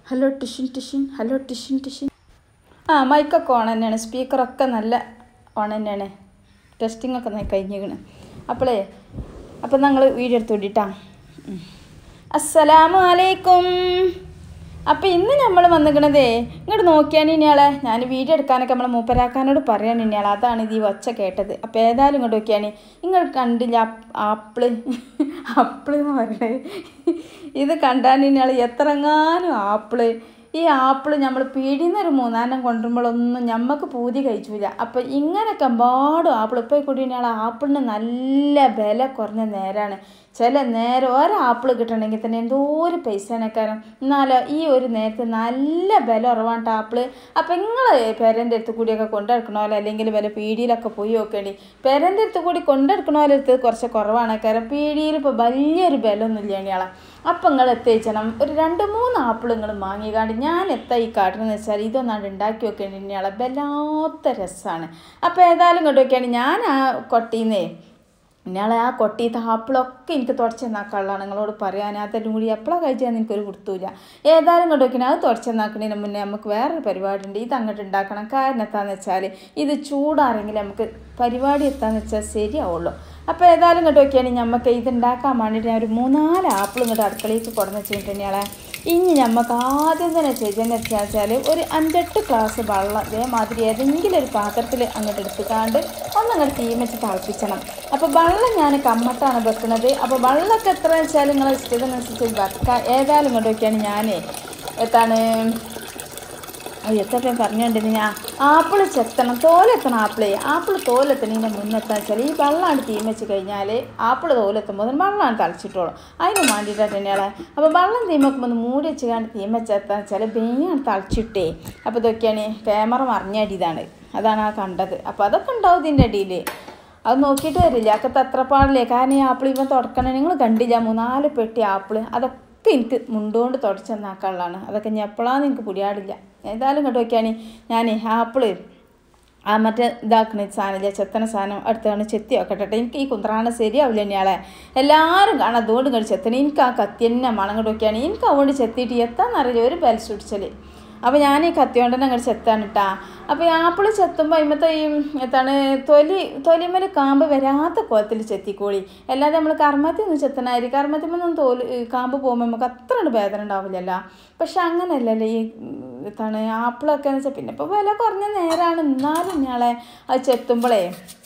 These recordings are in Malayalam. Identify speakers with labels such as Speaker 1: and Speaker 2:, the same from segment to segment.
Speaker 1: ഹലോ ടിഷിൻ ടിഷിൻ ഹലോ ടിഷിൻ ടിഷിൻ ആ മൈക്കൊക്കെ ഓൺ തന്നെയാണ് സ്പീക്കറൊക്കെ നല്ല ഓൺ തന്നെയാണ് ടെസ്റ്റിംഗ് ഒക്കെ നന്നായി കഴിഞ്ഞിരിക്കണ് അപ്പോളേ അപ്പം ഞങ്ങൾ വീഡിയോ എടുത്ത് വിട്ടിട്ടാ അസ്സലാമു അലൈക്കും അപ്പം ഇന്ന് നമ്മൾ വന്നിക്കണതേ ഇങ്ങോട്ട് നോക്കിയാണ് ഇനിയാളെ ഞാൻ വീഡിയോ എടുക്കാനൊക്കെ നമ്മളെ മൂപ്പരാക്കാനോട് പറയാണ് ഇനിയാൾ അതാണ് ഇത് ഈ ഒച്ച കേട്ടത് അപ്പോൾ ഏതായാലും ഇങ്ങോട്ട് നോക്കിയാണ് നിങ്ങൾ കണ്ടില്ല ആപ്പിള് ആപ്പിള് എന്ന് പറയണത് ഇത് കണ്ടാൽ ഇനിയാൾ എത്രങ്ങാനും ആപ്പിള് ഈ ആപ്പിള് നമ്മൾ പീടിയിൽ ഒരു മൂന്നാലെണ്ണം കൊണ്ടുവരുമ്പോഴൊന്നും ഞമ്മക്ക് പൂതി കഴിച്ചില്ല അപ്പം ഇങ്ങനെയൊക്കെ പാടും ആപ്പിൾ ഇപ്പോൾ കൂടി ഇയാൾ ആപ്പിളിന് നല്ല വില കുറഞ്ഞ നേരമാണ് ചില നേരം ഒരാപ്പിൾ കിട്ടണമെങ്കിൽ തന്നെ എന്തോ ഒരു പൈസേനക്കാരം എന്നാലോ ഈ ഒരു നേരത്തെ നല്ല വില കുറവാണ് ആപ്പിള് അപ്പം നിങ്ങൾ പേരൻ്റെ അടുത്ത് കൂടിയൊക്കെ കൊണ്ടെടുക്കണമല്ലോ അല്ലെങ്കിൽ വില പീടിയിലൊക്കെ പോയി നോക്കേണ്ടി പേരൻ്റെ അടുത്ത് കൂടി കൊണ്ടെടുക്കണമല്ലോ അടുത്ത് കുറച്ച് കുറവാണ് കാരണം പീടിയിൽ ഇപ്പോൾ വലിയൊരു വില ഒന്നും ഇല്ല ഇയാളെ അപ്പം നിങ്ങൾ എത്തിച്ചണം ഒരു രണ്ട് മൂന്ന് ആപ്പിൾ നിങ്ങൾ വാങ്ങിക്കാണ്ട് ഞാൻ എത്താ ഈ കാട്ടിനെന്ന് വെച്ചാൽ ഇതൊന്നാണ്ട് ഉണ്ടാക്കി വെക്കേണ്ടി ഇയാളെ വല്ലാത്ത രസമാണ് അപ്പോൾ ഏതായാലും ഇങ്ങോട്ട് നോക്കിയാണ് ഞാൻ ആ കൊട്ടീന്നേ ഇയാളെ ആ കൊട്ടിയത്തെ ആപ്പിളൊക്കെ എനിക്ക് തുടച്ചെന്നാക്കാനുള്ളതാണ് നിങ്ങളോട് പറയാൻ അതെല്ലാം കൂടി എപ്പോഴാണ് കഴിച്ചാൽ എനിക്കൊരു കൊടുത്തൂല ഏതായാലും ഇങ്ങോട്ട് നോക്കിയാൽ അത് തുടച്ചെന്നാക്കണതിന് മുന്നേ നമുക്ക് വേറൊരു പരിപാടി ഉണ്ട് ഇത് അങ്ങോട്ട് ഉണ്ടാക്കണം കാരണം എന്താണെന്ന് വെച്ചാൽ ഇത് ചൂടാറെങ്കിൽ നമുക്ക് പരിപാടി എത്താന്ന് വെച്ചാൽ ശരിയാവുള്ളൂ അപ്പോൾ ഏതായാലും ഇങ്ങോട്ട് നോക്കിയാണെങ്കിൽ നമുക്ക് ഇത് ഉണ്ടാക്കാൻ വേണ്ടിയിട്ട് ഞാൻ ഒരു മൂന്നാല് ആപ്പിൾ ഇങ്ങോട്ട് അടുക്കളയ്ക്ക് കൊടുന്ന് വെച്ചിട്ടുണ്ടെങ്കിൽ ഇനി നമുക്ക് ആദ്യം തന്നെ ചെയ്യുന്നത് വെച്ചാൽ ഒരു അഞ്ചെട്ട് ഗ്ലാസ് വെള്ളം ഇതേമാതിരി ഏതെങ്കിലും ഒരു പാത്രത്തിൽ അങ്ങോട്ട് എടുത്തുകാണ്ട് ഒന്നങ്ങോട്ട് തീ വെച്ച് തിളപ്പിച്ചണം അപ്പോൾ വെള്ളം ഞാൻ കമ്മട്ടാണ് വെക്കുന്നത് അപ്പോൾ വെള്ളമൊക്കെ എത്ര വെച്ചാൽ നിങ്ങൾ ഇഷ്ടത്തിനനുസരിച്ച് വെക്കാം ഏതായാലും ഇങ്ങോട്ട് നോക്കിയാണ് ഞാൻ എത്താണ് എത്തപ്പം പറഞ്ഞുകൊണ്ടിരുന്ന ഞാൻ ആപ്പിൾ ചെത്തണം തോലെത്തണം ആപ്പിളേ ആപ്പിൾ തോലെത്തണതിൻ്റെ മുന്നെത്താൻ വെച്ചാൽ ഈ വെള്ളമാണ് തീ വെച്ച് കഴിഞ്ഞാൽ ആപ്പിൾ തോലെത്തുമ്പോൾ വെള്ളമാണ് തളിച്ചിട്ടോളും അതിന് വേണ്ടിയിട്ടാണ് തന്നെയാണ് അപ്പോൾ വെള്ളം തീ വെക്കുമ്പോൾ മൂടി വെച്ച് കണ്ട് തീ വെച്ചെത്താൻ വെച്ചാൽ ബെയ്യാണ് തളിച്ചിട്ടേ അപ്പോൾ ഇതൊക്കെയാണ് ക്യാമറ മറിഞ്ഞടിയതാണ് അതാണ് ആ കണ്ടത് അപ്പോൾ അതൊക്കെ ഉണ്ടാവും ഇതിൻ്റെ അടിയിൽ അത് നോക്കിയിട്ട് വരില്ല അക്കത്തെ അത്ര പാടില്ലേ കാരണം ഈ ആപ്പിൾ ഇവൻ തുടക്കണേ നിങ്ങൾ കണ്ടില്ല മൂന്നാല് പെട്ടി ആപ്പിൾ അതൊക്കെ ഒക്കെ എനിക്ക് മുണ്ടുകൊണ്ട് തുടച്ചെന്നാക്കാനുള്ളതാണ് അതൊക്കെ ഞാൻ എപ്പോഴാന്ന് എനിക്ക് പുടിയാടില്ല ഏതായാലും ഇങ്ങോട്ട് നോക്കിയാണ് ഞാൻ ആപ്പിള് ആ മറ്റേ ഇതാക്കണ സാധനമില്ല ചെത്തണ സാധനം അടുത്താണ് ചെത്തി വെക്കട്ടെ എനിക്ക് ഈ കുന്ത്രാണ ശരിയാവില്ല ഇനിയാളെ എല്ലാവരും കാണാം അതുകൊണ്ട് ഇങ്ങോട്ട് ചെത്തണ എനിക്ക് ആ കത്തി തന്നെ മണം കൊണ്ട് നോക്കിയാണ് എനിക്ക് അതുകൊണ്ട് ചെത്തിയിട്ട് എത്താന്നറിയില്ല ഒരു ബെൽ സുടിച്ചൽ അപ്പോൾ ഞാൻ ഈ കത്തി കൊണ്ട് തന്നെ അങ്ങോട്ട് ചെത്താണ് കേട്ടാ അപ്പോൾ ഈ ആപ്പിൾ ചെത്തുമ്പോൾ അതിമത്തെ ഈ എന്താണ് തൊലി തൊലിമേൽ കാമ്പ് വരാത്ത കുളത്തിൽ ചെത്തിക്കോളി അല്ലാതെ നമ്മൾ കർമ്മത്തിൽ നിന്ന് ചെത്തണായിരിക്കും കർമ്മത്തിമൊന്നും തോല് കാമ്പ് പോകുമ്പോൾ നമുക്ക് അത്ര വേദന ഉണ്ടാവില്ലല്ലോ പക്ഷെ അങ്ങനെയല്ലല്ലോ ഈ എന്താണ് ആപ്പിളൊക്കെ എന്ന് വെച്ചാൽ പിന്നെ ഇപ്പോൾ വില കുറഞ്ഞ നേരമാണ് എന്നാലും ഞാളെ അത് ചെത്തുമ്പോഴേ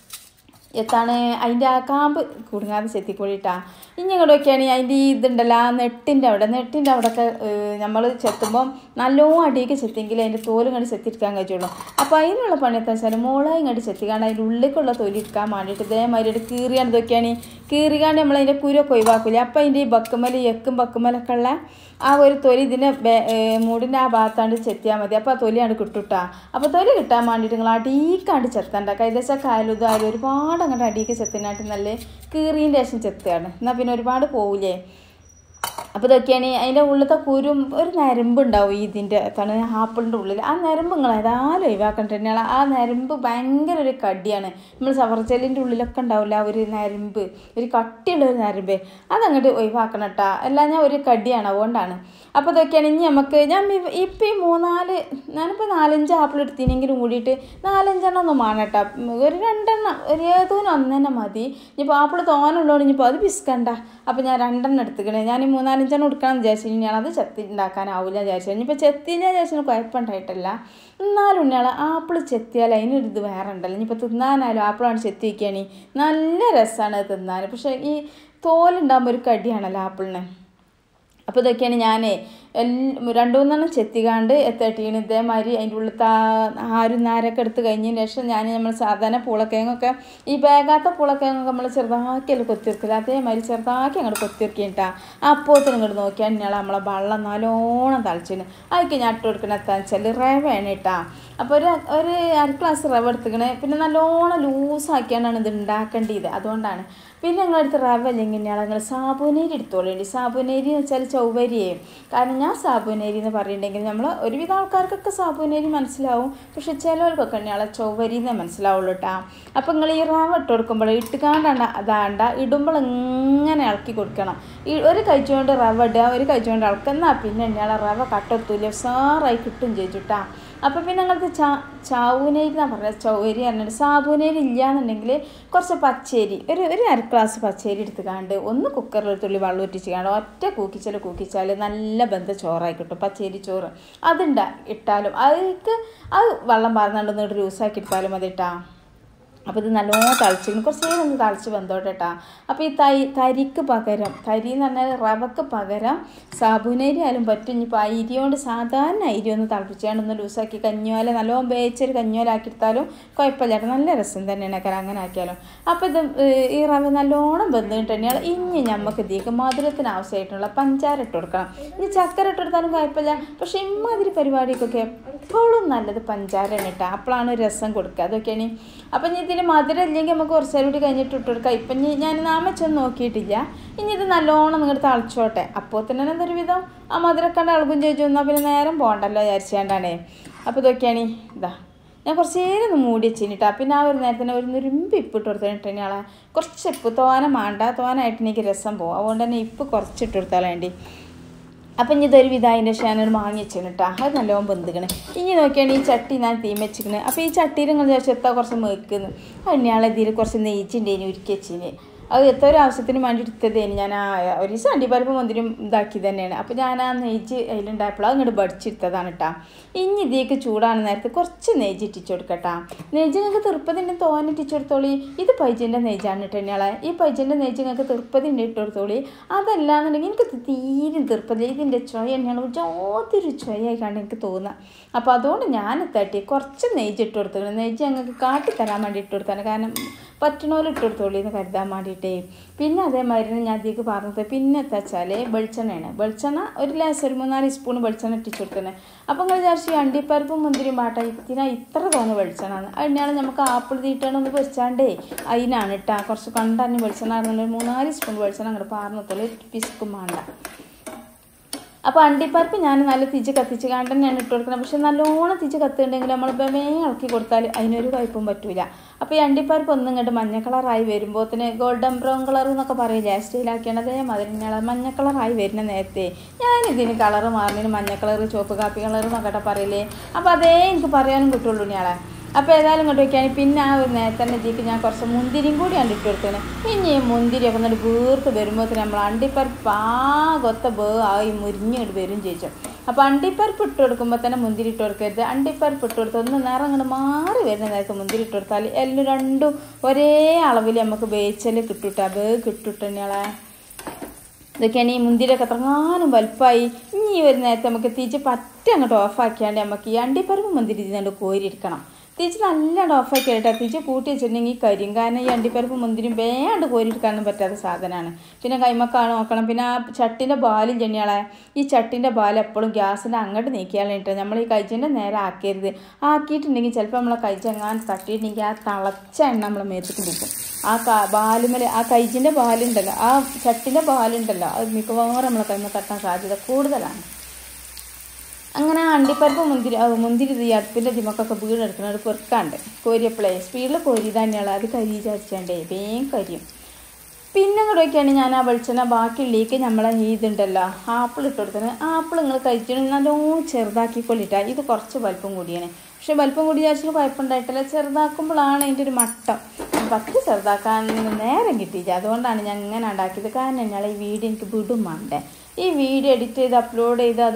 Speaker 1: എത്താണ് അതിൻ്റെ ആ കാമ്പ് കുടുങ്ങാതെ ചെത്തിക്കൊള്ളിട്ടാ ഇനി ഇങ്ങോട്ട് നോക്കിയാണെങ്കിൽ അതിൻ്റെ ഈ ഇതുണ്ടല്ലോ ആ നെട്ടിൻ്റെ അവിടെ നെട്ടിൻ്റെ അവിടെയൊക്കെ നമ്മൾ ചെത്തുമ്പം നല്ലോണം അടിയൊക്കെ ചെത്തിയെങ്കിൽ അതിൻ്റെ തോല് ഇങ്ങോട്ട് ചെത്തിയെടുക്കാൻ കഴിയുള്ളൂ അപ്പോൾ അതിനുള്ള പണി എന്താ വെച്ചാൽ മോളെ ഇങ്ങോട്ട് ചെത്തിക്കാണ്ട് അതിൻ്റെ ഉള്ളിലേക്കുള്ള തൊലി എടുക്കാൻ വേണ്ടിയിട്ട് ഇതേമാതിരി കീറിയാണ് ഇതൊക്കെയാണ് കീറിക്കാണ്ട് നമ്മൾ അതിൻ്റെ കുരൊക്കെ ഒഴിവാക്കില്ല അപ്പോൾ അതിൻ്റെ ഈ ബക്കുമല എക്കും ബക്കുമലൊക്കെ ഉള്ള ആ ഒരു തൊലി ഇതിൻ്റെ മൂടിൻ്റെ ആ ഭാഗത്താണ്ട് ചെത്തിയാൽ മതി അപ്പോൾ ആ തൊലിയാണ് കിട്ടുട്ടാ അപ്പോൾ തൊലി കിട്ടാൻ വേണ്ടിയിട്ട് നിങ്ങൾ അടീക്കാണ്ട് ചെത്തണ്ട കൈതച്ച കായലും ഇതായാലും ഒരുപാട് അങ്ങോട്ട് അടിയൊക്കെ ചെത്തിനായിട്ട് നല്ല കീറിൻ്റെ ശേഷം ചെത്തുകയാണ് എന്നാൽ പിന്നെ ഒരുപാട് പോവില്ലേ അപ്പോൾ ഇതൊക്കെയാണ് അതിൻ്റെ ഉള്ളിലത്തെ കുരും ഒരു നരമ്പ് ഉണ്ടാവും ഇതിൻ്റെ എന്താണ് ആപ്പിളിൻ്റെ ഉള്ളിൽ ആ നരമ്പ് നിങ്ങൾ ഏതായാലും ഒഴിവാക്കണ്ട തന്നെയാണ് ആ നരമ്പ് ഭയങ്കര ഒരു കടിയാണ് നമ്മൾ സവർച്ചെല്ലിൻ്റെ ഉള്ളിലൊക്കെ ഉണ്ടാവില്ല ഒരു നരമ്പ് ഒരു കട്ടിയുള്ള ഒരു നരമ്പ് അതങ്ങോട്ട് ഒഴിവാക്കണം കേട്ടോ എല്ലാം ഞാൻ ഒരു കടിയാണ് അതുകൊണ്ടാണ് അപ്പോൾ ഇതൊക്കെയാണ് ഇനി നമുക്ക് ഞാൻ ഇപ്പം ഈ മൂന്നാല് ഞാനിപ്പോൾ നാലഞ്ച് ആപ്പിൾ എടുത്തിനെങ്കിലും കൂടിയിട്ട് നാലഞ്ചെണ്ണം ഒന്നും വേണം കേട്ടോ ഒരു രണ്ടെണ്ണം ഒരു ഏതോനും ഒന്നെണ്ണം മതി ഇനിയിപ്പോൾ ആപ്പിൾ തോനുള്ളതുകൊണ്ട് ഇനിയിപ്പോൾ അത് പിസ്കണ്ട അപ്പോൾ ഞാൻ രണ്ടെണ്ണം എടുത്തുക്കണേ ഞാൻ ഈ മൂന്നാലഞ്ചെണ്ണം എടുക്കണം വിചാരിച്ചു ഞാൻ അത് ചെത്തി ഉണ്ടാക്കാനാവില്ല വിചാരിച്ചു ഇനിയിപ്പോൾ ചെത്തിയില്ല വിചാരിച്ചു കുഴപ്പമുണ്ടായിട്ടല്ല എന്നാലും ഞാൻ ആപ്പിൾ ചെത്തിയാൽ അതിനൊരു ഇത് വേറെ ഉണ്ടല്ലോ ഇനിയിപ്പോൾ തിന്നാനായാലും ആപ്പിളാണ് ചെത്തി വയ്ക്കുകയാണ് നല്ല രസമാണ് തിന്നാൻ പക്ഷേ ഈ തോലുണ്ടാകുമ്പോൾ ഒരു കടിയാണല്ലോ ആപ്പിളിന് അപ്പോൾ ഇതൊക്കെയാണ് ഞാൻ രണ്ട് മൂന്നെണ്ണം ചെത്തിക്കാണ്ട് എത്തട്ടീന് ഇതേമാതിരി അതിൻ്റെ ഉള്ളിലത്തെ ആരും നാരൊക്കെ എടുത്ത് കഴിഞ്ഞതിന് ശേഷം ഞാൻ നമ്മൾ സാധാരണ പൂളക്കിഴങ്ങൊക്കെ ഈ വേഗാത്ത പൂളക്കിഴങ്ങൊക്കെ നമ്മൾ ചെറുതാക്കിയല്ലോ കൊത്തിയെടുക്കില്ല അതേമാതിരി ചെറുതാക്കി അങ്ങോട്ട് കൊത്തിയെടുക്കിട്ടാ അപ്പോഴത്തേനും ഇങ്ങോട്ട് നോക്കിയാൽ ഞങ്ങൾ നമ്മളെ വെള്ളം നല്ലോണം തളിച്ചിന് അതിക്ക് ഞാൻ ഇട്ട് കൊടുക്കണ എന്താണെന്ന് വെച്ചാൽ റവയാണ് കേട്ടാ അപ്പോൾ ഒരു ഒരു അര ഗ്ലാസ് റവ എടുത്തുക്കണേ പിന്നെ നല്ലോണം ലൂസാക്കിയാണ് ഇത് ഉണ്ടാക്കേണ്ടത് അതുകൊണ്ടാണ് പിന്നെ ഞങ്ങളടുത്ത് റവ അല്ലെങ്കിൽ ഞങ്ങൾ സാബുനേരി എടുത്തോളേണ്ടി സാബുനേരി എന്ന് വെച്ചാൽ ചൗവരിയേ കാരണം ഞാൻ സാബുനേരി എന്ന് പറയുന്നുണ്ടെങ്കിൽ നമ്മൾ ഒരുവിധ ആൾക്കാർക്കൊക്കെ സാബുനേരി മനസ്സിലാവും പക്ഷെ ചിലവർക്കൊക്കെ ഞങ്ങളെ ചൗവരി എന്നേ മനസ്സിലാവുള്ളൂ കേട്ടോ അപ്പോൾ നിങ്ങൾ ഈ റവ ഇട്ട് കൊടുക്കുമ്പോൾ ഇട്ടുകാണ്ടാണ്ട അതാണ്ട ഇടുമ്പോൾ ഇങ്ങനെ ഇളക്കി കൊടുക്കണം ഈ ഒരു കഴിച്ചുകൊണ്ട് റവ ഇടുക ഒരു കഴിച്ചുകൊണ്ട് ഇളക്കുന്ന പിന്നെ ഞങ്ങളെ റവ കട്ടെത്തൂല സാറായി കിട്ടും ചേച്ചിട്ടാ അപ്പോൾ പിന്നെ ഞങ്ങൾക്ക് ചാ ചാവൂനേരി എന്നാണ് പറഞ്ഞത് ചൗവരി പറഞ്ഞിട്ട് സാബുനേരി ഇല്ലയെന്നുണ്ടെങ്കിൽ കുറച്ച് പച്ചരി ഒരു ഒരു അര ഗ്ലാസ് പച്ചരി എടുത്തുകാണ്ട് ഒന്ന് കുക്കറിൽ ഒരു തുള്ളി വെള്ളം ഒറ്റിച്ച് കാണ്ട് ഒറ്റ കൂക്കിച്ചാൽ കൂക്കിച്ചാൽ നല്ല ബന്ധ ചോറായി കിട്ടും പച്ചരി ചോറ് അതുണ്ടാ ഇട്ടാലും അതിക്ക് അത് വെള്ളം പാർന്നുകൊണ്ട് ഒരു ജ്യൂസാക്കി എടുത്താലും മതി ഇട്ടാ അപ്പോൾ ഇത് നല്ലോണം തളിച്ചിരുന്നു കുറച്ച് നേരം ഒന്ന് തളിച്ച് വെന്തോട്ടെ കേട്ടോ അപ്പോൾ ഈ തൈ തരിക്ക് പകരം തരി എന്ന് പറഞ്ഞാൽ റവക്ക് പകരം സാബുനരി ആയാലും പറ്റും ഇനിയിപ്പോൾ അരി കൊണ്ട് സാധാരണ അരി ഒന്ന് തിളപ്പിച്ചാണ്ട് ഒന്ന് ലൂസാക്കി കഞ്ഞോല നല്ലോണം വേവിച്ചൊരു കഞ്ഞോലാക്കി എടുത്താലും കുഴപ്പമില്ല കേട്ടോ നല്ല രസം തന്നെയാണ് കാരണം അങ്ങനെ ആക്കിയാലും അപ്പോൾ ഇത് ഏഹ്, ഈ റവ നല്ലോണം വെന്തിട്ട് തന്നെയാണ് ഇനി നമുക്ക് ഇതിലേക്ക് മധുരത്തിന് ആവശ്യമായിട്ടുള്ള പഞ്ചാര ഇട്ട് കൊടുക്കണം ഇനി ചക്കര ഇട്ട് കൊടുത്താലും കുഴപ്പമില്ല പക്ഷേ ഇമ്മാതിരി പരിപാടിക്കൊക്കെ എപ്പോഴും നല്ലത് പഞ്ചാരയാണ് കേട്ടോ അപ്പോഴാണ് ഒരു രസം കൊടുക്കുക അതൊക്കെയാണ് അപ്പം ഇനി ഇതിൽ മധുരം ഇല്ലെങ്കിൽ നമുക്ക് കുറച്ച് നേരം കൂടി കഴിഞ്ഞിട്ട് ഇട്ട് കൊടുക്കാം ഇപ്പം ഇനി ഞാൻ നാമച്ചൊന്നും നോക്കിയിട്ടില്ല ഇനി ഇത് നല്ലോണം നിങ്ങളുടെ തളിച്ചോട്ടെ അപ്പോൾ തന്നെ എന്തൊരു വിധം ആ മധുരക്കണ്ട അളകും ചോദിച്ചു എന്നാൽ പിന്നെ നേരം പോകണ്ടല്ലോ വിചാരിച്ചാണ്ടാണേ അപ്പോൾ ഇതൊക്കെയാണ് ഇതാ ഞാൻ കുറച്ച് നേരം ഒന്ന് മൂടി വെച്ചിട്ടാ പിന്നെ ആ ഒരു നേരത്തിന് ഒരു നുരുമ്പ് ഇപ്പ് ഇട്ട് കൊടുത്തിട്ട് ആളെ കുറച്ച് ഇപ്പ് തോന മാണ്ട തോനായിട്ട് എനിക്ക് രസം പോകും അതുകൊണ്ട് തന്നെ ഇപ്പ് കുറച്ച് ഇട്ട് കൊടുത്താൽ വേണ്ടി അപ്പം ഇനി ഇതൊരു വിധം അതിൻ്റെ ഷാനോട് വാങ്ങി വെച്ചിന് കേട്ടോ അത് നല്ലോണം ബന്ധിക്കണ് ഇനി നോക്കിയാണ് ഈ ചട്ടി ഞാൻ തീ വെച്ചിക്കണ് അപ്പോൾ ഈ ചട്ടിയിൽ നിങ്ങൾ വിചാരിച്ചു എത്താ കുറച്ച് മേക്കുന്നു അതിനാളെ ഇതിൽ കുറച്ച് നെയ്ച്ചിണ്ടേനി ഉരുക്കി വെച്ചിന് അത് എത്ര ഒരു ആവശ്യത്തിന് വേണ്ടി എടുത്തതേന് ഞാൻ ആ ഒരു ദിവസം അണ്ടിപ്പരിപ്പ് മന്ദിരം ഇതാക്കി തന്നെയാണ് അപ്പോൾ ഞാൻ ആ നെയ്ജ് അതിലുണ്ടായപ്പോൾ അത് ഇങ്ങോട്ട് ബടിച്ചെടുത്തതാണ് കേട്ടോ ഇനി ഇതിലേക്ക് ചൂടാണ് നേരത്തെ കുറച്ച് നെയ്ജ് ഇട്ടിച്ചു കൊടുക്കട്ടാ നെയ്ജ് നിങ്ങൾക്ക് തിരുപ്പതിൻ്റെ തോനെ ഇട്ടിച്ചു കൊടുത്തോളി ഇത് പൈജൻ്റെ നെയ്ജാണ് കേട്ടോ ഇയാളെ ഈ പൈജൻ്റെ നെയ്ജ് നിങ്ങൾക്ക് തിരുപ്പതിൻ്റെ ഇട്ട് കൊടുത്തോളി അതല്ലാന്നുണ്ടെങ്കിൽ എനിക്ക് ഇത് തീരെ തിരുപ്പതി ഇതിൻ്റെ ചൊയ തന്നെയാണ് ജോതിരു ചൊയയായി കണ്ട് എനിക്ക് തോന്നുക അപ്പോൾ അതുകൊണ്ട് ഞാൻ തട്ടി കുറച്ച് നെയ്ജ് ഇട്ട് കൊടുത്തു നെയ്ജ് ഞങ്ങൾക്ക് കാട്ടിത്തരാൻ വേണ്ടി ഇട്ട് കൊടുത്താണ് കാരണം പറ്റണോലെ ഇട്ട് കൊടുത്തോളി എന്ന് കരുതാൻ വേണ്ടിയിട്ടേ പിന്നെ അതേമാതിരി ഞാൻ അതിലേക്ക് പറഞ്ഞത് പിന്നെ എന്താ വെച്ചാൽ വെളിച്ചെണ്ണയാണ് വെളിച്ചെണ്ണ ഒരു ലേശം ഒരു മൂന്നാല് സ്പൂൺ വെളിച്ചെണ്ണ ഇട്ടിച്ചു കൊടുത്തത് അപ്പം നിങ്ങൾ വിചാരിച്ചു ഈ അണ്ടിപ്പരിപ്പും മുന്തിരിയും പാട്ട ഇതിനാ ഇത്ര തോന്നുന്നു വെളിച്ചെണ്ണ അതിനാണ് നമുക്ക് ആപ്പിൾ തീട്ടണമെന്ന് പൊരിച്ചാണ്ടേ അതിനാണ് ഇട്ടാ കുറച്ച് കണ്ടറിഞ്ഞ് വെളിച്ചെണ്ണ ആണെന്നുണ്ടെങ്കിൽ മൂന്നാല് സ്പൂൺ വെളിച്ചെണ്ണ അങ്ങോട്ട് പാർന്നത്തോളൂ പിസ്ക്കും വേണ്ട അപ്പോൾ അണ്ടിപ്പരിപ്പ് ഞാൻ നല്ല തിച്ച് കത്തിച്ച് കാണ്ട് തന്നെയാണ് ഇട്ട് കൊടുക്കുന്നത് പക്ഷെ നല്ലോണം തിച്ച് കത്തുണ്ടെങ്കിൽ നമ്മൾ ബമേ ഇളക്കി കൊടുത്താൽ അതിനൊരു കുഴപ്പവും പറ്റൂല അപ്പോൾ ഈ അണ്ടിപ്പരിപ്പ് ഒന്നും ഇങ്ങോട്ട് മഞ്ഞ കളറായി വരുമ്പോഴത്തിന് ഗോൾഡൻ ബ്രൗൺ കളർ എന്നൊക്കെ പറയില്ലേ സ്റ്റൈലാക്കിയാണ് അതേമാതിരി ഞാൻ മഞ്ഞ കളറായി വരുന്ന നേരത്തെ ഞാൻ ഇതിന് കളറ് മാറുന്നതിന് മഞ്ഞ കളർ ചുവപ്പ് കാപ്പി കളർ എന്നൊക്കെ പറയില്ലേ അപ്പോൾ അതേ എനിക്ക് പറയാനും കിട്ടുള്ളൂ ഞാളെ അപ്പോൾ ഏതായാലും ഇങ്ങോട്ട് വയ്ക്കുകയാണ് പിന്നെ ആ ഒരു നേരത്തെ ഇതിലേക്ക് ഞാൻ കുറച്ച് മുന്തിരിയും കൂടി ആണ് ഇട്ട് കൊടുത്തത് ഇനി ഈ മുന്തിരിയൊക്കെ എന്നിട്ട് വീർത്ത് വരുമ്പോൾ നമ്മൾ അണ്ടിപ്പരിപ്പ് ആകൊത്ത ബേ ആയി മുരിഞ്ഞിട്ട് വരും ചേച്ചു അപ്പോൾ അണ്ടിപ്പരിപ്പ് ഇട്ട് കൊടുക്കുമ്പോൾ തന്നെ മുന്തിരി ഇട്ട് കൊടുക്കരുത് അണ്ടിപ്പരിപ്പ് ഇട്ട് കൊടുത്ത് ഒന്ന് നിറം അങ്ങോട്ട് മാറി വരുന്ന നേരത്ത് മുന്തിരി ഇട്ട് കൊടുത്താൽ എല്ലാം രണ്ടും ഒരേ അളവിൽ നമുക്ക് വേവിച്ചൽ കിട്ടുട്ടാ ബേ കിട്ടുട്ടങ്ങളെ ഇതൊക്കെയാണ് ഈ മുന്തിരിയൊക്കെ എത്രങ്ങാനും വലുപ്പമായി ഇനി ഈ ഒരു നേരത്തെ നമുക്ക് തിരിച്ച് പറ്റ അങ്ങോട്ട് ഓഫാക്കിയാണ്ട് നമുക്ക് ഈ അണ്ടിപ്പരിപ്പ് മുന്തിരി ഇതിനുണ്ട് കോരിയെടുക്കണം തിരിച്ച് നല്ലോണം ഓഫാക്കി കേട്ടോ തിരിച്ച് കൂട്ടി വെച്ചിട്ടുണ്ടെങ്കിൽ കരിയും കാരണം ഈ അണ്ടിപ്പരിപ്പ് മുന്തിരിയും വേണ്ട കോരിയെടുക്കാനൊന്നും പറ്റാത്ത സാധനമാണ് പിന്നെ കൈമക്കാണ് നോക്കണം പിന്നെ ആ ചട്ടിൻ്റെ ബാലും ചെന്നിയാളെ ഈ ചട്ടിൻ്റെ ബാൽ എപ്പോഴും ഗ്യാസിൻ്റെ അങ്ങോട്ട് നീക്കിയാലിട്ട് നമ്മൾ ഈ കഴിച്ചിൻ്റെ നേരെ ആക്കരുത് ആക്കിയിട്ടുണ്ടെങ്കിൽ ചിലപ്പോൾ നമ്മളെ കഴിച്ചെങ്ങാൻ തട്ടിയിട്ടുണ്ടെങ്കിൽ ആ തിളച്ച എണ്ണ നമ്മളെ മേത്തേക്ക് നിൽക്കും ആ ക ബാലുമല ആ കൈജിൻ്റെ ബാലുണ്ടല്ലോ ആ ചട്ടിൻ്റെ ബാലുണ്ടല്ലോ അത് മിക്കവാറും നമ്മളെ കൈമ തട്ടാൻ സാധ്യത കൂടുതലാണ് അങ്ങനെ അണ്ടിപ്പരിപ്പ് മുന്തിരി ആ, മുന്തിരി ഈ അടുപ്പിൻ്റെ ദിമക്കൊക്കെ വീടെടുക്കുന്നത് പെറുക്കാണ്ട് കോരിയപ്പോഴേ സ്പീഡിൽ കോരി തന്നെയുള്ള അത് കരി വിചാരിച്ചാണ്ടേ വേഗം കരിയും പിന്നെ അങ്ങോട്ട് വയ്ക്കുകയാണ് ഞാൻ ആ വെളിച്ചെണ്ണ ബാക്കിയുള്ളിലേക്ക് നമ്മളെ ഈ ഇതുണ്ടല്ലോ ആപ്പിൾ ഇട്ട് കൊടുത്തത് ആപ്പിൾ നിങ്ങൾ കഴിച്ചിട്ട് നല്ലോണം ചെറുതാക്കിക്കൊള്ളിട്ടാ ഇത് കുറച്ച് വലിപ്പം കൂടിയാണ് പക്ഷെ വലിപ്പം കൂടി വിചാരിച്ചിട്ട് കുഴപ്പമുണ്ടായിട്ടില്ല ചെറുതാക്കുമ്പോഴാണ് അതിൻ്റെ ഒരു മട്ടം പത്ത് ചെറുതാക്കാൻ നേരം കിട്ടിയില്ല അതുകൊണ്ടാണ് ഞാൻ ഇങ്ങനെ ഉണ്ടാക്കിയത് കാരണം ഞങ്ങൾ ഈ വീഡിയോ എനിക്ക് വിടും വേണ്ടേ ഈ വീഡിയോ എഡിറ്റ് ചെയ്ത് അപ്ലോഡ് ചെയ്ത് അത്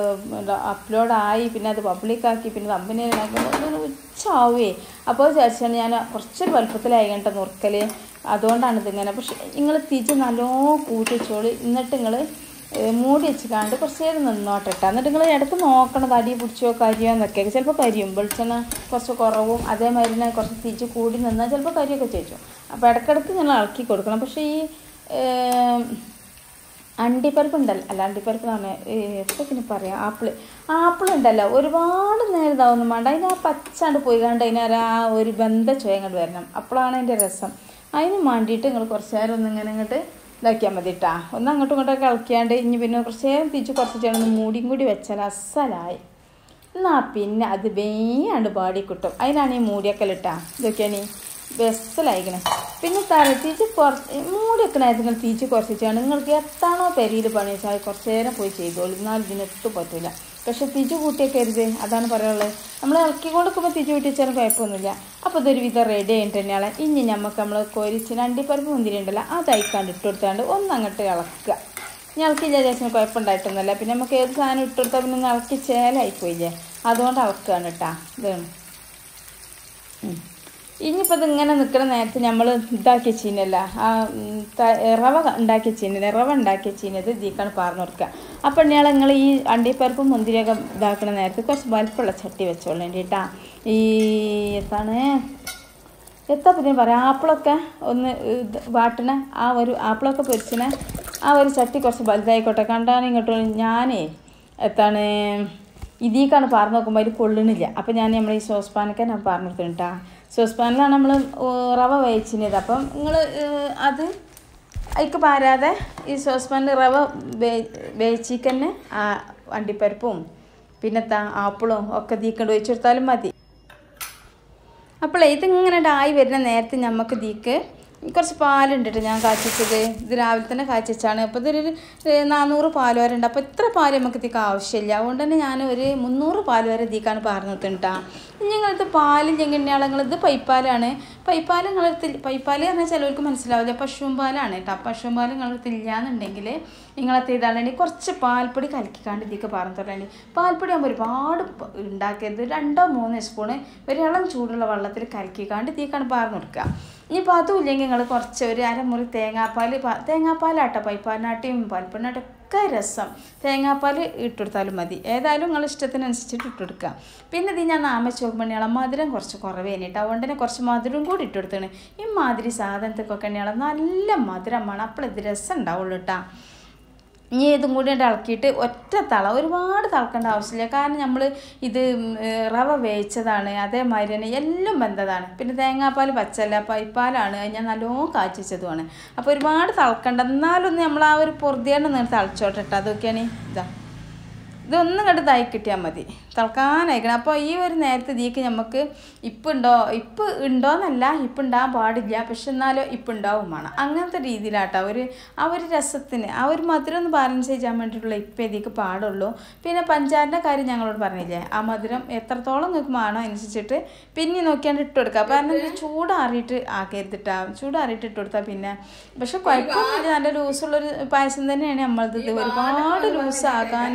Speaker 1: അപ്ലോഡായി പിന്നെ അത് പബ്ലിക്കാക്കി പിന്നെ കമ്പനിയിലാക്കുമ്പോൾ ഉച്ചാവേ അപ്പോൾ വിചാരിച്ചാണ് ഞാൻ കുറച്ചൊരു വലുപ്പത്തിലായി കേട്ടോ നുറുക്കൽ അതുകൊണ്ടാണ് ഇതിങ്ങനെ പക്ഷെ നിങ്ങൾ തിരിച്ച് നല്ലോണം കൂട്ടിച്ചോളി എന്നിട്ട് നിങ്ങൾ മൂടി വെച്ചിക്കാണ്ട് കുറച്ച് നേരം നിന്നോട്ടെ കേട്ടോ എന്നിട്ട് നിങ്ങൾ ഇടയ്ക്ക് നോക്കണം തടി പിടിച്ചോ കരിയോ എന്നൊക്കെ ചിലപ്പോൾ കരിയും വെളിച്ചെണ്ണ കുറച്ച് കുറവും അതേമാതിരി തന്നെ കുറച്ച് തിരിച്ച് കൂടി നിന്നാൽ ചിലപ്പോൾ കരിയൊക്കെ ചേച്ചു അപ്പോൾ ഇടയ്ക്കിടയ്ക്ക് നിങ്ങൾ ഇളക്കി കൊടുക്കണം പക്ഷേ ഈ ഏം, അണ്ടിപ്പരിപ്പ് ഉണ്ടല്ലോ അല്ല അണ്ടിപ്പരിപ്പ് എന്ന് പറഞ്ഞാൽ എപ്പോൾ പിന്നെ പറയാം ആപ്പിൾ ആപ്പിൾ ഉണ്ടല്ലോ ഒരുപാട് നേരം ഇതാവൊന്നും വേണ്ട അതിന് ആ പച്ചാണ്ട് പോയി കണ്ട് അതിന് ആ ഒരു ബന്ധ ചോയ അങ്ങോട്ട് വരണം അപ്പോഴാണ് അതിൻ്റെ രസം അതിന് വേണ്ടിയിട്ട് നിങ്ങൾ കുറച്ച് നേരം ഒന്ന് ഇങ്ങനെ ഇങ്ങോട്ട് ഇതാക്കിയാൽ മതി കേട്ടാ ഒന്ന് അങ്ങോട്ടും ഇങ്ങോട്ടൊക്കെ ഇളക്കിയാണ്ട് ഇനി പിന്നെ കുറച്ച് നേരം തിരിച്ച് കുറച്ച് ചേർന്ന് മൂടിയും കൂടി വെച്ചാൽ അസലായി എന്നാ പിന്നെ അത് വേയാണ്ട് പാടി കിട്ടും അതിനാണ് ഈ മൂടിയൊക്കെ ഇട്ടാ ഇതൊക്കെയാണ് ബെസ്റ്റിലായിക്കണേ പിന്നെ തറ തിരിച്ച് കുറച്ച് മൂടിയൊക്കെ നിങ്ങൾ തിരിച്ച് കുറച്ച് ചെയ്യണം നിങ്ങൾക്ക് എത്താണോ പെരിയിൽ പണി വെച്ചാൽ കുറച്ച് നേരം പോയി ചെയ്തോളൂ എന്നാൽ ഇതിനൊട്ടും പറ്റില്ല പക്ഷെ തിരിച്ച് കൂട്ടിയൊക്കെ അരുത് അതാണ് പറയാനുള്ളത് നമ്മൾ ഇളക്കി കൊടുക്കുമ്പോൾ തിരിച്ച് കൂട്ടി വെച്ചാലും കുഴപ്പമൊന്നുമില്ല അപ്പോൾ ഇതൊരു വിധം റെഡി ആയിട്ട് തന്നെയാണ് ഇനി നമുക്ക് നമ്മൾ കൊരിച്ച് അണ്ടിപ്പരിപ്പ് മുന്തിരി ഉണ്ടല്ലോ അത് അയക്കാണ്ട് ഇട്ട് കൊടുത്താണ്ട് ഒന്ന് അങ്ങോട്ട് ഇളക്കുക ഇനി ഇളക്കില്ല ചേച്ചന് കുഴപ്പമുണ്ടായിട്ടൊന്നുമല്ല പിന്നെ നമുക്ക് ഏത് സാധനം ഇട്ട് കൊടുത്താൽ പിന്നെ ഒന്ന് ഇളക്കി ചേലായിപ്പോയില്ലേ അതുകൊണ്ട് ഇളക്കുകയാണ് കേട്ടാ ഇതാണ് ഉം. ഇനിയിപ്പോൾ ഇത് ഇങ്ങനെ നിൽക്കുന്ന നേരത്ത് നമ്മൾ ഇതാക്കി ചീനല്ല ആ ഉം, ത- റവ ഉണ്ടാക്കി ചീനല്ല റവ ഉണ്ടാക്കി ചീനത് ഇതിക്കാണ് പറഞ്ഞു കൊടുക്കുക അപ്പോൾ ഇയാൾ നിങ്ങൾ ഈ അണ്ടിപ്പരിപ്പും മുന്തിരിയൊക്കെ ഇതാക്കുന്ന നേരത്ത് കുറച്ച് വലുപ്പമുള്ള ചട്ടി വെച്ചോളേണ്ടി കേട്ടാ ഈ എന്താണ് എത്താ പിന്നെ പറയാം ആപ്പിളൊക്കെ ഒന്ന് ഇത് വാട്ടണ ആ ഒരു ആപ്പിളൊക്കെ പൊരിച്ചിന ആ ഒരു ചട്ടി കുറച്ച് വലുതായിക്കോട്ടെ കണ്ടാണ് ഇങ്ങോട്ട് ഞാനേ എത്താണ് ഇതിക്കാണ് പറഞ്ഞു നോക്കുമ്പോൾ അതിൽ കൊള്ളണില്ല അപ്പം ഞാൻ നമ്മൾ ഈ സോസ് പാനൊക്കെ ഞാൻ പറഞ്ഞു കൊടുത്തിട്ടാ സോസ് പാനിലാണ് നമ്മൾ റവ വേവിച്ചിരുന്നത് അപ്പം നിങ്ങൾ അത് അതിക്ക് പാരാതെ ഈ സോസ് പാനിൽ റവ വേവിച്ചിക്ക് തന്നെ ആ അണ്ടിപ്പരിപ്പും പിന്നെത്താ ആപ്പിളും ഒക്കെ തീക്കൊണ്ട് ഒഴിച്ചു കൊടുത്താലും മതി അപ്പോൾ ഇതിങ്ങനെ ആയി വരുന്ന നേരത്തെ നമുക്ക് ഇതിക്ക് കുറച്ച് പാലുണ്ട് കേട്ടോ ഞാൻ കാച്ചിച്ചത് ഇത് രാവിലെ തന്നെ കാച്ചിച്ചാണ് അപ്പോൾ ഇതൊരു ഏഹ്, നാനൂറ് പാൽ വരെ ഉണ്ട് അപ്പോൾ ഇത്ര പാൽ നമുക്ക് ഇതിക്ക് ആവശ്യമില്ല അതുകൊണ്ട് തന്നെ ഞാൻ ഒരു മുന്നൂറ് പാൽ വരെ ഇതിക്കാണ് പറഞ്ഞു കേട്ടോ ഞങ്ങളിത് പാലും ചെങ്ങണ്ണിയാളെ നിങ്ങളിത് പൈപ്പാലാണ് പൈപ്പാൽ നിങ്ങളടുത്ത് പൈപ്പാൽ പറഞ്ഞാൽ ചിലവർക്ക് മനസ്സിലാവില്ല പശുവും പാലാണ് കേട്ടോ പശുവും പാൽ നിങ്ങളടുത്ത് ഇല്ലയെന്നുണ്ടെങ്കിൽ നിങ്ങളത്തെ ഇതാണെങ്കിൽ കുറച്ച് പാൽപ്പൊടി കലക്കിക്കാണ്ട് ഇതിക്ക് പറഞ്ഞു തരേണ്ടി പാൽപ്പൊടി ആകുമ്പോൾ ഒരുപാട് പ- ഉണ്ടാക്കരുത് രണ്ടോ മൂന്നോ സ്പൂണ് ഒരു ഇളം ചൂടുള്ള വെള്ളത്തിൽ കലക്കിക്കാണ്ട് ഇതിക്കാണ് പറഞ്ഞു കൊടുക്കുക ഇനിയിപ്പോൾ അതും ഇല്ലെങ്കിൽ നിങ്ങൾ കുറച്ച് ഒരു അരമുറി തേങ്ങാപ്പാൽ പ- തേങ്ങാപ്പാലാട്ടോ പൈപ്പാലിനാട്ടിയും പാൽപ്പൊടിനാട്ടും ഒക്കെ രസം തേങ്ങാപ്പാൽ ഇട്ടെടുത്താലും മതി ഏതായാലും നിങ്ങൾ ഇഷ്ടത്തിനനുസരിച്ചിട്ട് ഇട്ടെടുക്കുക പിന്നെ ഇത് ഞാൻ നാമച്ച് നോക്കുമ്പോൾ മധുരം കുറച്ച് കുറവേനിട്ട് അതുകൊണ്ട് തന്നെ കുറച്ച് മധുരം കൂടി ഇട്ടെടുത്താണ് ഈ മാതിരി സാധനത്തിക്കൊക്കെ തന്നെയാണ് നല്ല മധുരമാണ് അപ്പോൾ ഇത് രസം ഉണ്ടാവുള്ളൂ കേട്ടോ ഇനി ഇതും കൂടി ഇട്ട് ഇളക്കിയിട്ട് ഒറ്റ തള ഒരുപാട് തിളക്കേണ്ട ആവശ്യമില്ല കാരണം നമ്മൾ ഇത് ഉം, ഏർ, റവ വേവിച്ചതാണ് അതേമാതിരി തന്നെ എല്ലാം വെന്തതാണ് പിന്നെ തേങ്ങാപ്പാൽ പച്ചല്ല പൈപ്പാലാണ് അത് ഞാൻ നല്ലോണം കാച്ചിച്ചതുമാണ് അപ്പോൾ ഒരുപാട് തിളക്കണ്ട എന്നാലൊന്ന് നമ്മൾ ആ ഒരു പൊറുതിയാണ് നിന്ന് തിളച്ചോട്ടെ കേട്ടോ അതൊക്കെയാണ് ഇതാ ഇതൊന്നും കണ്ട് തായി കിട്ടിയാൽ മതി തിളക്കാനായിക്കണം അപ്പോൾ ഈ ഒരു നേരത്തെ ഇതിക്ക് നമുക്ക് ഇപ്പം ഉണ്ടോ ഇപ്പം ഉണ്ടോയെന്നല്ല ഇപ്പം ഉണ്ടാകാൻ പാടില്ല പക്ഷെ എന്നാലും ഇപ്പം ഉണ്ടാവും വേണം അങ്ങനത്തെ രീതിയിലാട്ടോ ഒരു ആ ഒരു രസത്തിന് ആ ഒരു മധുരം ഒന്ന് ബാലൻസ് ചെയ്യാൻ വേണ്ടിയിട്ടുള്ള ഇപ്പം ഇതിക്ക് പാടുള്ളൂ പിന്നെ പഞ്ചാരിൻ്റെ കാര്യം ഞങ്ങളോട് പറഞ്ഞില്ലേ ആ മധുരം എത്രത്തോളം നിങ്ങൾക്ക് വേണോ അനുസരിച്ചിട്ട് പിന്നെ നോക്കിയാണ്ട് ഇട്ട് കൊടുക്കുക കാരണം ഇത് ചൂടാറിയിട്ട് ആക്കരുതിട്ടാ ചൂടാറിയിട്ട് ഇട്ട് കൊടുത്താൽ പിന്നെ പക്ഷെ കുഴപ്പമൊന്നുമില്ല നല്ല ലൂസുള്ളൊരു പായസം തന്നെയാണ് നമ്മളത് ഇത് ഒരുപാട് ലൂസാകാൻ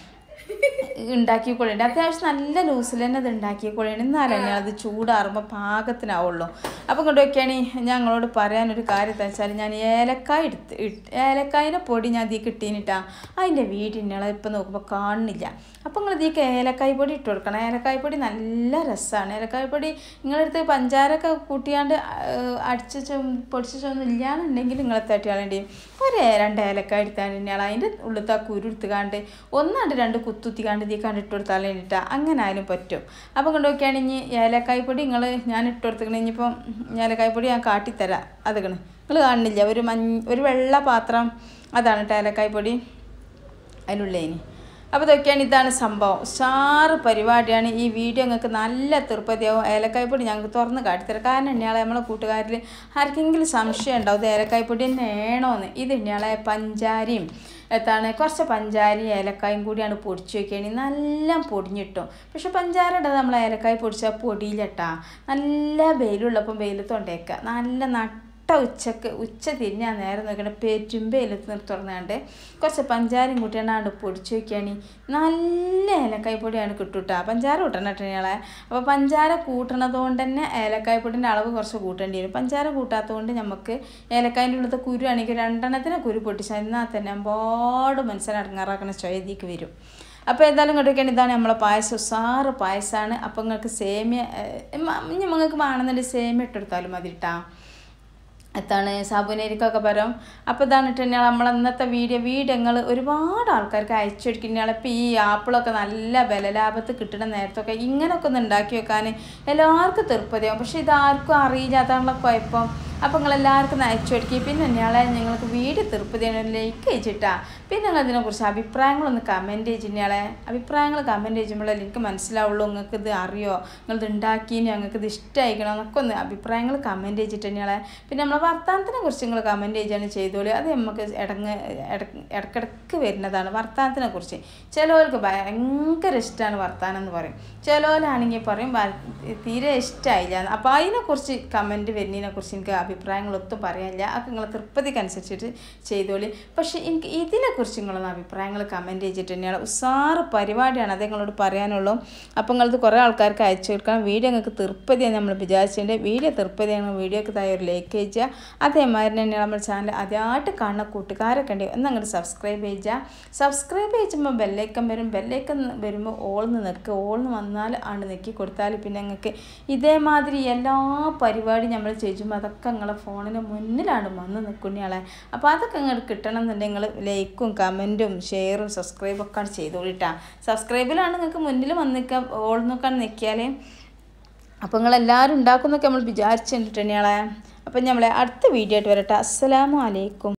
Speaker 1: ഉണ്ടാക്കിക്കൊള്ളേണ്ടി അത്യാവശ്യം നല്ല ലൂസിൽ തന്നെ അത് ഉണ്ടാക്കിക്കൊള്ളേണ്ടി എന്നാലും അത് ചൂടാറുമ്പോൾ പാകത്തിനാവുള്ളൂ അപ്പോൾ കൊണ്ട് വയ്ക്കുകയാണ് ഞങ്ങളോട് പറയാനൊരു കാര്യം എന്താ വെച്ചാൽ ഞാൻ ഏലക്കായ എടുത്ത് ഇട്ട് ഏലക്കായൻ്റെ പൊടി ഞാൻ ഇതിൽ കിട്ടീനിട്ടാ അതിൻ്റെ വീടിനുള്ള ഇപ്പം നോക്കുമ്പോൾ കാണുന്നില്ല അപ്പോൾ നിങ്ങൾ ഇതിലേക്ക് ഏലക്കായ് പൊടി ഇട്ട് കൊടുക്കണം ഏലക്കായ് പൊടി നല്ല രസമാണ് ഏലക്കായ് പൊടി നിങ്ങളടുത്ത് പഞ്ചാരൊക്കെ കൂട്ടിയാണ്ട് അടിച്ച് പൊടിച്ചൊന്നും ഇല്ലാന്നുണ്ടെങ്കിൽ നിങ്ങൾ തട്ടിയാളേണ്ടി ഒരു രണ്ട് ഏലക്കായ എടുത്താൽ തന്നെയാണ് അതിൻ്റെ ഉള്ളിലത്തെ ആ കുരു എടുത്തുകാണ്ട് ഒന്നാണ്ട് രണ്ട് കുത്തുത്തിക്കാണ്ട് ഇതിൽ കണ്ട് ഇട്ട് കൊടുത്താൽ വേണ്ടിയിട്ട് അങ്ങനെ ആയാലും പറ്റും അപ്പോൾ കൊണ്ട് നോക്കുകയാണെങ്കിൽ ഏലക്കായ് പൊടി നിങ്ങൾ ഞാൻ ഇട്ട് കൊടുത്തിക്കണ ഇനിയിപ്പം ഏലക്കായ് പൊടി ഞാൻ കാട്ടിത്തരാം അതുകണ് നിങ്ങൾ കാണുന്നില്ല ഒരു മഞ്ഞ ഒരു വെള്ള പാത്രം അതാണ് കേട്ടോ ഏലക്കായ് പൊടി അതിനുള്ളതിന് അപ്പോൾ ഇതൊക്കെയാണ് ഇതാണ് സംഭവം ഉഷാറ് പരിപാടിയാണ് ഈ വീഡിയോ നിങ്ങൾക്ക് നല്ല തൃപ്പതിയാവും ഏലക്കായ്പ്പൊടി ഞങ്ങൾക്ക് തുറന്ന് കാട്ടിത്തരാം കാരണം ഇന്നയാളെ നമ്മളെ കൂട്ടുകാരിൽ ആർക്കെങ്കിലും സംശയം ഉണ്ടാവും ഇത് ഏലക്കായ്പ്പൊടി തന്നെയാണോന്ന് ഇത് ഇന്നയാളെ പഞ്ചാരിയും എത്താണ് കുറച്ച് പഞ്ചാരി ഏലക്കായും കൂടിയാണ് പൊടിച്ച് വെക്കുകയാണെങ്കിൽ നല്ല പൊടിഞ്ഞിട്ടും പക്ഷെ പഞ്ചാര ഇടാതെ നമ്മൾ ഏലക്കായ പൊടിച്ചാൽ പൊടിയിലട്ടാ നല്ല വെയിലുള്ളപ്പം വെയിലത്തോണ്ടേക്കുക നല്ല നട്ട ഉച്ചക്ക് ഉച്ച തിരിഞ്ഞാൽ നേരം നോക്കണ പെറ്റുമ്പയിലത്ത് നിർത്തി തുറന്നാണ്ട് കുറച്ച് പഞ്ചാരയും കൂട്ടിയാണ്ട് പൊടിച്ച് വയ്ക്കുകയാണ് നല്ല ഏലക്കായ് പൊടിയാണ് കിട്ടൂട്ടാ പഞ്ചാര കൂട്ടണം കേട്ടോ ഞങ്ങളെ അപ്പോൾ പഞ്ചാര കൂട്ടണത് കൊണ്ട് തന്നെ ഏലക്കായ് പൊടിൻ്റെ അളവ് കുറച്ച് കൂട്ടേണ്ടി വരും പഞ്ചാര കൂട്ടാത്തത് കൊണ്ട് നമുക്ക് ഏലക്കായൻ്റെ ഉള്ളത്തെ കുരു ആണെങ്കിൽ രണ്ടെണ്ണത്തിന് കുരു പൊട്ടിച്ചാൽ എന്നാൽ തന്നെ ഒരുപാട് മനസ്സിനെ ഇറങ്ങാറാക്കുന്ന ചൊയതിക്ക് വരും അപ്പോൾ എന്തായാലും ഇങ്ങോട്ടൊക്കെയാണ് ഇതാണ് നമ്മളെ പായസം ഉസാറ് പായസമാണ് അപ്പോൾ നിങ്ങൾക്ക് സേമിയ ഇനി നിങ്ങൾക്ക് വേണമെന്നുണ്ടെങ്കിൽ സേമിയ ഇട്ടെടുത്താലും മതി കേട്ടാ എത്താണ് സാബുനരിക്കൊക്കെ പരം അപ്പോൾ ഇതാണ് ഇട്ട് നമ്മൾ ഇന്നത്തെ വീഡിയോ വീഡിയോങ്ങൾ ഒരുപാട് ആൾക്കാർക്ക് അയച്ചു കൊടുക്കുന്നയാൾ ഇപ്പോൾ ഈ ആപ്പിളൊക്കെ നല്ല ബലലാഭത്ത് കിട്ടുന്ന നേരത്തൊക്കെ ഇങ്ങനെയൊക്കെ ഒന്ന് ഉണ്ടാക്കി വെക്കാൻ എല്ലാവർക്കും തൃപ്പതിയാവും പക്ഷെ ഇതാർക്കും അറിയില്ല അതാണുള്ള കുഴപ്പം അപ്പോൾ നിങ്ങളെല്ലാവർക്കും ഒന്ന് അയച്ചു കൊടുക്കി പിന്നെ ഞങ്ങളെ നിങ്ങൾക്ക് വീഡിയോ തീർപ്പതിയാണ് ലൈക്ക് അയച്ചിട്ടാ പിന്നെ നിങ്ങൾ ഇതിനെക്കുറിച്ച് അഭിപ്രായങ്ങളൊന്ന് കമൻറ്റ് ചെയ്തിട്ടാളെ അഭിപ്രായങ്ങൾ കമൻറ്റ് ചെയ്യുമ്പോഴല്ലേ എനിക്ക് മനസ്സിലാവുള്ളൂ നിങ്ങൾക്ക് ഇത് അറിയോ നിങ്ങളിത് ഉണ്ടാക്കി ഞങ്ങൾക്ക് ഇത് ഇഷ്ടമായിക്കണം എന്നൊക്കെ ഒന്ന് അഭിപ്രായങ്ങൾ കമൻറ്റ് ചെയ്തിട്ട് തന്നെയാളെ പിന്നെ നമ്മളെ വർത്തമാനത്തിനെ കുറിച്ച് നിങ്ങൾ കമൻറ്റ് ചെയ്യുകയാണ് ചെയ്തോളൂ അത് നമുക്ക് ഇടങ്ങ് ഇടക്കിടക്ക് വരുന്നതാണ് വർത്തമാനത്തിനെ കുറിച്ച് ചിലവർക്ക് ഭയങ്കര ഇഷ്ടമാണ് വർത്തമാനം എന്ന് പറയും ചിലവരാണെങ്കിൽ പറയും വ- തീരെ ഇഷ്ടമായില്ല അപ്പോൾ അതിനെക്കുറിച്ച് കമൻറ്റ് വരുന്നതിനെക്കുറിച്ച് എനിക്ക് അഭിപ്രായങ്ങളൊത്തും പറയാനില്ല അതൊക്കെ നിങ്ങൾ തൃപ്തിക്കനുസരിച്ചിട്ട് ചെയ്തോളി പക്ഷേ എനിക്ക് ഇതിനെക്കുറിച്ച് നിങ്ങളൊന്ന് അഭിപ്രായങ്ങൾ കമൻറ്റ് ചെയ്തിട്ട് തന്നെയാണ് ഉസാറ് പരിപാടിയാണ് അത് നിങ്ങളോട് പറയാനുള്ളൂ അപ്പോൾ നിങ്ങളത് കുറേ ആൾക്കാർക്ക് അയച്ചു കൊടുക്കണം വീഡിയോ നിങ്ങൾക്ക് തൃപ്തിയാണ് നമ്മൾ വിചാരിച്ചിട്ടുണ്ട് വീഡിയോ തൃപ്തിയാണ് വീഡിയോക്ക് തായ ഒരു ലൈക്ക് ചെയ്യുക അതേമാതിരി തന്നെ നമ്മൾ ചാനൽ ആദ്യമായിട്ട് കാണുന്ന കൂട്ടുകാരൊക്കെ ഉണ്ട് ഒന്ന് അങ്ങോട്ട് സബ്സ്ക്രൈബ് ചെയ്യുക സബ്സ്ക്രൈബ് ചെയ്യുമ്പോൾ ബെല്ലൈക്കൻ വരും ബെല്ലൈക്കൻ വരുമ്പോൾ ഓൾന്ന് നിൽക്കുക ഓൾന്ന് വന്നാൽ ആണ് നെക്കി കൊടുത്താൽ പിന്നെ നിങ്ങൾക്ക് ഇതേമാതിരി എല്ലാ പരിപാടിയും നമ്മൾ ചെയ്യുമ്പോൾ അതൊക്കെ നിങ്ങളെ ഫോണിന് മുന്നിലാണ് വന്ന് നിൽക്കുന്നയാളെ അപ്പോൾ അതൊക്കെ നിങ്ങൾക്ക് കിട്ടണം എന്നുണ്ടെങ്കിൽ നിങ്ങൾ ലൈക്കും കമൻറ്റും ഷെയറും സബ്സ്ക്രൈബും ഒക്കെ ചെയ്തോളിട്ടാ സബ്സ്ക്രൈബിലാണ് നിങ്ങൾക്ക് മുന്നിൽ വന്ന് നിൽക്കുക ഓൾ നോക്കാൻ നിൽക്കിയാൽ അപ്പോൾ നിങ്ങളെല്ലാവരും ഉണ്ടാക്കുന്നൊക്കെ നമ്മൾ വിചാരിച്ചിട്ടുണ്ടെങ്കിലേ അപ്പം നമ്മളെ അടുത്ത വീഡിയോ ആയിട്ട് വരട്ടെ അസ്സലാമു അലൈക്കും